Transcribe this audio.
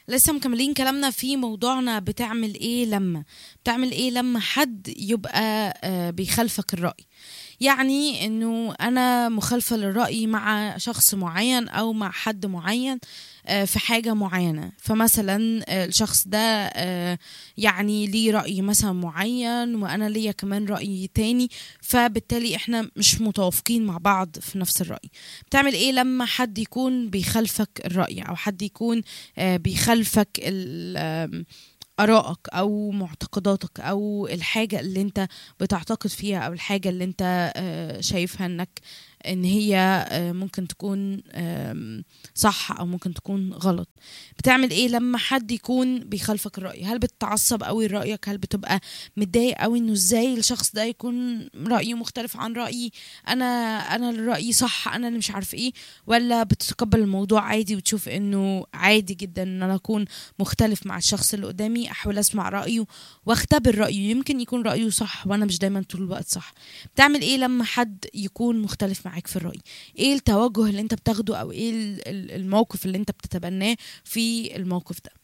لسه مكملين كلامنا في موضوعنا بتعمل ايه لما بتعمل ايه لما حد يبقى آه، بيخالفك الرأي يعني انه انا مخالفة للرأي مع شخص معين او مع حد معين آه، في حاجة معينة فمثلا آه، الشخص ده آه، يعني ليه رأي مثلا معين وأنا ليا كمان رأي تاني فبالتالي احنا مش متوافقين مع بعض في نفس الرأي بتعمل ايه لما حد يكون بيخالفك الرأي أو حد يكون آه، بيخالفك ال- آم، آرائك أو معتقداتك أو الحاجة اللي أنت بتعتقد فيها أو الحاجة اللي أنت آه، شايفها إنك إن هي آه، ممكن تكون آم، صح أو ممكن تكون غلط بتعمل إيه لما حد يكون بيخالفك الرأي هل بتتعصب قوي لرأيك هل بتبقى متضايق قوي إنه إزاي الشخص ده يكون رأيه مختلف عن رأيي أنا أنا اللي رأيي صح أنا اللي مش عارف إيه ولا بتتقبل الموضوع عادي وتشوف إنه عادي جدا إن أنا أكون مختلف مع الشخص اللي قدامي احاول اسمع رايه واختبر رايه يمكن يكون رايه صح وانا مش دايما طول الوقت صح بتعمل ايه لما حد يكون مختلف معاك في الراي ايه التوجه اللي انت بتاخده او ايه ال- ال- الموقف اللي انت بتتبناه في الموقف ده